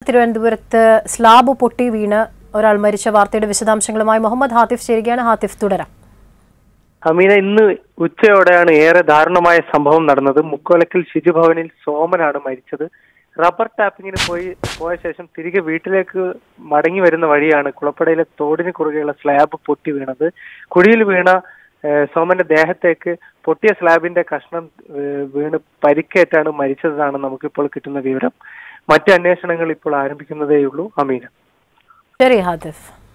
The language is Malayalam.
തിരുവനന്തപുരത്ത് സ്ലാബ് പൊട്ടി വീണ് ഒരാൾ മരിച്ച വാർത്തയുടെ വിശദാംശങ്ങളുമായി മുഹമ്മദ് ഹാത്തിഫ് ചേരുകയാണ് ഹാത്തിഫ് തുടരാം അമീന ഇന്ന് ഉച്ചയോടെയാണ് ഏറെ ദാരുണമായ സംഭവം നടന്നത് മുക്കോലക്കൽ ശുചിഭവനിൽ സോമനാണ് മരിച്ചത് റബ്ബർ ടാപ്പിങ്ങിന് പോയി പോയ ശേഷം തിരികെ വീട്ടിലേക്ക് മടങ്ങി വരുന്ന വഴിയാണ് കുളപ്പടയിലെ തോടിന് കുറുകെയുള്ള സ്ലാബ് പൊട്ടി വീണത് കുഴിയിൽ വീണ ഏഹ്, സോമന്റെ ദേഹത്തേക്ക് പൊട്ടിയ സ്ലാബിന്റെ കഷ്ണം ഏഹ്, വീണ് പരിക്കേറ്റാണ് മരിച്ചതെന്നാണ് നമുക്കിപ്പോൾ കിട്ടുന്ന വിവരം മറ്റ് അന്വേഷണങ്ങൾ ഇപ്പോൾ ആരംഭിക്കുന്നതേയുള്ളൂ അമീന ശരി ഹാത്തിഫ്